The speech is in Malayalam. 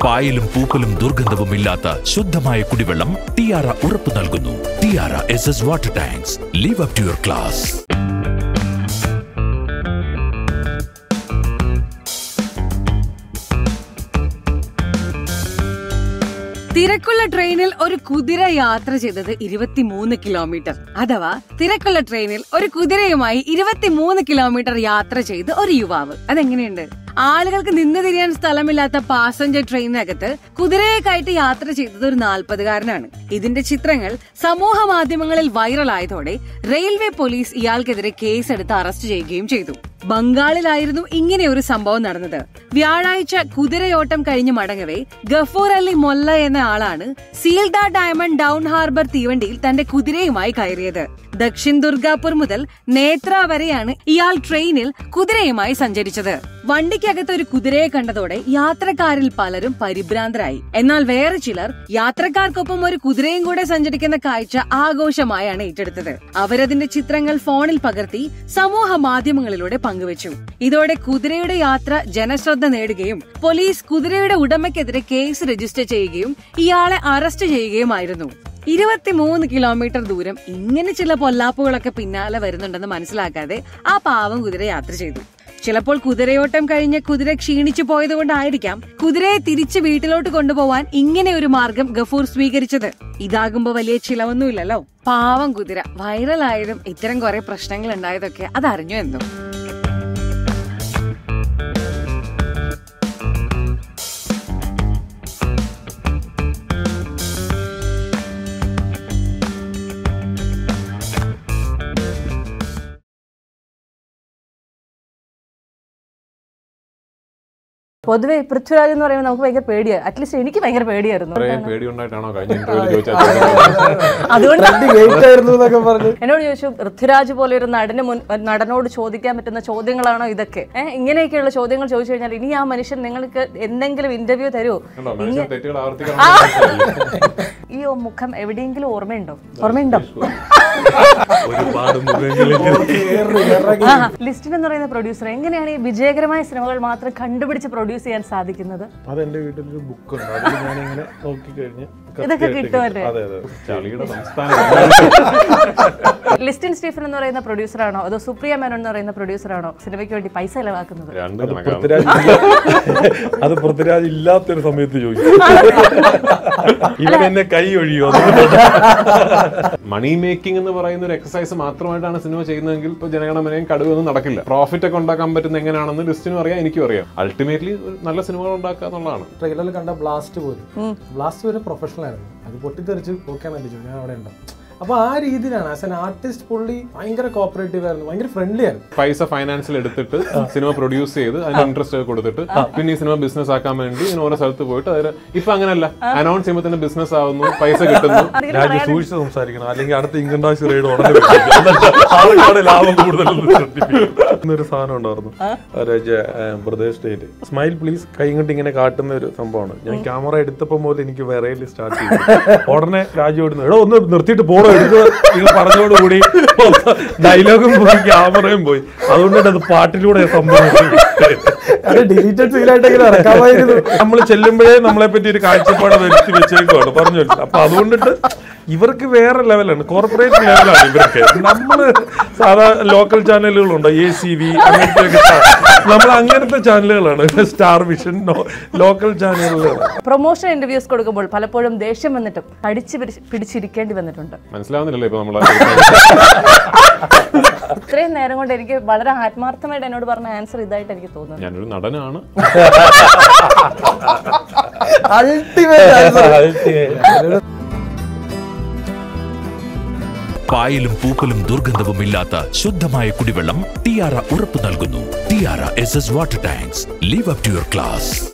പായലും പൂപ്പലും ദുർഗന്ധവും ഇല്ലാത്ത ശുദ്ധമായ കുടിവെള്ളം ടിയാറ ഉറപ്പു നൽകുന്നു ടിയാറ S S water tanks live up to your class തിരക്കുള്ള ട്രെയിനിൽ ഒരു കുതിര യാത്ര ചെയ്തത് ഇരുപത്തിമൂന്ന് കിലോമീറ്റർ അഥവാ തിരക്കുള്ള ട്രെയിനിൽ ഒരു കുതിരയുമായി ഇരുപത്തിമൂന്ന് കിലോമീറ്റർ യാത്ര ചെയ്ത് ഒരു യുവാവ് അതെങ്ങനെയുണ്ട് ആളുകൾക്ക് നിന്ന് തിരിയാൻ സ്ഥലമില്ലാത്ത പാസഞ്ചർ ട്രെയിനകത്ത് കുതിരയെ കയറ്റി യാത്ര ചെയ്തത് ഒരു നാൽപ്പതുകാരനാണ് ഇതിന്റെ ചിത്രങ്ങൾ സമൂഹ മാധ്യമങ്ങളിൽ വൈറലായതോടെ റെയിൽവേ പോലീസ് ഇയാൾക്കെതിരെ കേസെടുത്ത് അറസ്റ്റ് ചെയ്യുകയും ചെയ്തു ബംഗാളിലായിരുന്നു ഇങ്ങനെ ഒരു സംഭവം നടന്നത് വ്യാഴാഴ്ച കുതിരയോട്ടം കഴിഞ്ഞ് മടങ്ങവേ ഗഫൂർ അലി മൊല്ല എന്ന ആളാണ് സീൽഡ ഡയമണ്ട് ഡൗൺ ഹാർബർ തീവണ്ടിയിൽ തന്റെ കുതിരയുമായി കയറിയത് ദക്ഷിൺ ദുർഗാപൂർ മുതൽ നേത്ര വരെയാണ് ഇയാൾ ട്രെയിനിൽ കുതിരയുമായി സഞ്ചരിച്ചത് വണ്ടിക്കകത്ത് ഒരു കുതിരയെ കണ്ടതോടെ യാത്രക്കാരിൽ പലരും പരിഭ്രാന്തരായി എന്നാൽ വേറെ ചിലർ യാത്രക്കാർക്കൊപ്പം ഒരു കുതിരയും കൂടെ സഞ്ചരിക്കുന്ന കാഴ്ച ആഘോഷമായാണ് ഏറ്റെടുത്തത് അവരതിന്റെ ചിത്രങ്ങൾ ഫോണിൽ പകർത്തി സമൂഹ മാധ്യമങ്ങളിലൂടെ പങ്കുവച്ചു ഇതോടെ കുതിരയുടെ യാത്ര ജനശ്രദ്ധ നേടുകയും പോലീസ് കുതിരയുടെ ഉടമയ്ക്കെതിരെ കേസ് രജിസ്റ്റർ ചെയ്യുകയും ഇയാളെ അറസ്റ്റ് ചെയ്യുകയുമായിരുന്നു ഇരുപത്തിമൂന്ന് കിലോമീറ്റർ ദൂരം ഇങ്ങനെ ചില പൊല്ലാപ്പുകളൊക്കെ പിന്നാലെ വരുന്നുണ്ടെന്ന് മനസ്സിലാക്കാതെ ആ പാവം കുതിര യാത്ര ചെയ്തു ചിലപ്പോൾ കുതിരയോട്ടം കഴിഞ്ഞ് കുതിര ക്ഷീണിച്ചു പോയതുകൊണ്ടായിരിക്കാം കുതിരയെ തിരിച്ച് വീട്ടിലോട്ട് കൊണ്ടുപോവാൻ ഇങ്ങനെ ഒരു മാർഗം ഗഫൂർ സ്വീകരിച്ചത് ഇതാകുമ്പോ വലിയ ചിലവൊന്നുമില്ലല്ലോ പാവം കുതിര വൈറലായതും ഇത്തരം കുറെ പ്രശ്നങ്ങൾ ഉണ്ടായതൊക്കെ അതറിഞ്ഞു എന്നും പൊതുവെ പൃഥ്വിരാജ് എന്ന് പറയുമ്പോൾ നമുക്ക് ഭയങ്കര പേടിയാണ് അറ്റ്ലീസ്റ്റ് എനിക്ക് ഭയങ്കര പേടിയായിരുന്നു ഇത്രയും പേടിയുണ്ടായിട്ടാണോ കഴിഞ്ഞ ഇന്റർവ്യൂവിൽ ചോദിച്ചത് അതുകൊണ്ട് ഗേറ്റ് ആയിരുന്നു എന്നൊക്കെ പറഞ്ഞു എന്നോട് ചോദിച്ചു പൃഥ്വിരാജ് പോലെ ഒരു നടന് മുൻ നടനോട് ചോദിക്കാൻ പറ്റുന്ന ചോദ്യങ്ങളാണോ ഇതൊക്കെ ഏഹ് ഇങ്ങനെയൊക്കെയുള്ള ചോദ്യങ്ങൾ ചോദിച്ചു കഴിഞ്ഞാൽ ഇനി ആ മനുഷ്യൻ നിങ്ങൾക്ക് എന്തെങ്കിലും ഇന്റർവ്യൂ തരുമോ കണ്ടോ മനുഷ്യൻ തെറ്റുകൾ ആവർത്തിക്കണം ഈ മുഖം എവിടെയെങ്കിലും ഓർമ്മയുണ്ടോ ഓർമ്മയുണ്ടോ ഒരുപാട് മുഖങ്ങളിൽ ആ ലിസ്റ്റിൻ എന്ന് പറയുന്ന പ്രൊഡ്യൂസർ എങ്ങനെയാണ് ഈ വിജയകരമായ സിനിമകൾ മാത്രം കണ്ടുപിടിച്ച് പ്രൊഡ്യൂസ് ചെയ്യാൻ സാധിക്കുന്നത് അതെന്റെ വീട്ടിലൊരു ബുക്ക് ഉണ്ട് അതിൽ ഞാനിങ്ങനെ നോക്കി കഴിഞ്ഞ് ഇതൊക്കെ കിട്ടുമല്ലേ? അതെ അതെ ചളിയുടെ സംസ്ഥാനം ലിസ്റ്റിൻ സ്റ്റീഫൻ എന്ന് പറയുന്ന പ്രൊഡ്യൂസറാണോ അതോ സുപ്രിയ മേനോൻ എന്ന് പറയുന്ന പ്രൊഡ്യൂസറാണോ സിനിമയ്ക്ക് വേണ്ടി പൈസ ചെലവാക്കുന്നത് രണ്ട് അത് കണക്കാണ് പൃഥ്വിരാജ് ഇല്ല- അത് പൃഥ്വിരാജ് ഇല്ലാത്തൊരു സമയത്ത് ചോദിച്ചു ഇവൻ എന്നെ കൈ ഒഴിയോ മണി മേക്കിംഗ് എന്ന് പറയുന്ന ഒരു എക്സസൈസ് മാത്രമായിട്ടാണ് സിനിമ ചെയ്യുന്നതെങ്കിൽ ഇപ്പൊ ജനഗണമനയും കടുവൊന്നും നടക്കില്ല പ്രോഫിറ്റ് ഒക്കെ ഉണ്ടാക്കാൻ പറ്റുന്ന എങ്ങനെയാണെന്ന് ലിസ്റ്റിനും അറിയാം എനിക്കും അറിയാം അൾട്ടിമേറ്റ്ലി നല്ല സിനിമകൾ ഉണ്ടാക്കുക എന്നുള്ളതാണ് ട്രെയിലറിൽ കണ്ട ബ്ലാസ്റ്റ് പോലും ബ്ലാസ്റ്റ് ഒരു പ്രൊഫഷണൽ ആയിരുന്നു അത് പൊട്ടിത്തെറിച്ച് ഓക്കെയാണ് അടിച്ചു ഞാൻ അവിടെ ഉണ്ടാവും അപ്പൊ ആ രീതിയിലാണ് ആസ് എൻ ആർട്ടിസ്റ്റ് പുള്ളി ഭയങ്കര കോപ്പറേറ്റീവ് ആയിരുന്നു ഭയങ്കര ഫ്രണ്ട്ലി ആയിരുന്നു പൈസ ഫൈനാൻസിൽ എടുത്തിട്ട് സിനിമ പ്രൊഡ്യൂസ് ചെയ്ത് അതിന് ഇൻട്രസ്റ്റ് ഒക്കെ കൊടുത്തിട്ട് പിന്നെ ഈ സിനിമ ബിസിനസ് ആക്കാൻ വേണ്ടി ഇങ്ങനെ ഓരോ സ്ഥലത്ത് പോയിട്ട് അതിന് ഇപ്പൊ അങ്ങനെയല്ല അനൗൺസ് ചെയ്യുമ്പോൾ തന്നെ ബിസിനസ് ആവുന്നു പൈസ കിട്ടുന്നു രാജ്യം സൂക്ഷിച്ച് സംസാരിക്കണം അല്ലെങ്കിൽ അടുത്ത ഇൻകം ടാക്സ് റെയ്ഡ് ഉടനെ വരും. എന്നിട്ട് ആൾക്കാരുടെ ലാഭം കൂടുതലെന്ന് ശ്രദ്ധിപ്പിക്കും. ഇന്നൊരു സാധനം ഉണ്ടായിരുന്നു ബ്രദേഴ്സ് ഡേറ്റ് സ്മൈൽ പ്ലീസ് കൈ ഇങ്ങോട്ട് ഇങ്ങനെ കാട്ടുന്ന ഒരു സംഭവമാണ് ഞാൻ ക്യാമറ എടുത്തപ്പോൾ മുതൽ എനിക്ക് വിറയിൽ സ്റ്റാർട്ട് ചെയ്തു ഉടനെ രാജ്യം ഇടുന്നു എടോ ഒന്ന് നിർത്തിയിട്ട് പോണോ എടുക്കുക നിങ്ങൾ പറഞ്ഞോടുകൂടി ഡയലോഗും പോയി ക്യാമറയും പോയി അതുകൊണ്ടാണ് അത് പാട്ടിലൂടെ സംഭവം അത് ഡിലീറ്റഡ് സീലായിട്ടെങ്കിലും ഇറക്കാമായിരുന്നു നമ്മൾ ചെല്ലുമ്പോഴേ നമ്മളെ പറ്റി ഒരു കാഴ്ചപ്പാട് വരുത്തി വെച്ചേക്കുവാണ് പറഞ്ഞു വെച്ചു അപ്പൊ അതുകൊണ്ടിട്ട് ഇവർക്ക് വേറെ ലെവലാണ് കോർപ്പറേറ്റ് ലെവലാണ് ഇവർക്ക് നമ്മള് സാധാ ലോക്കൽ ചാനലുകളുണ്ടോ എ സി വി അങ്ങനത്തെ നമ്മൾ അങ്ങനത്തെ ചാനലുകളാണ് സ്റ്റാർ വിഷൻ ലോക്കൽ ചാനലുകളാണ് പ്രൊമോഷൻ ഇന്റർവ്യൂസ് കൊടുക്കുമ്പോൾ പലപ്പോഴും ദേഷ്യം വന്നിട്ടും കടിച്ചു പിടിച്ച് പിടിച്ചിരിക്കേണ്ടി വന്നിട്ടുണ്ട് മനസ്സിലാവുന്നില്ലല്ലോ ഇപ്പൊ നമ്മളെ ഇത്രയും നേരം കൊണ്ട് എനിക്ക് വളരെ ആത്മാർത്ഥമായിട്ട് എന്നോട് പറഞ്ഞ ആൻസർ ഇതായിട്ട് എനിക്ക് തോന്നുന്നു ഞാനൊരു നടനാണ് അൾട്ടിമേറ്റ് പായലും പൂപ്പലും ദുർഗന്ധവും ഇല്ലാത്ത ശുദ്ധമായ കുടിവെള്ളം ടിയാറ ഉറപ്പു നൽകുന്നു ടിയാറ S S water tanks live up to your class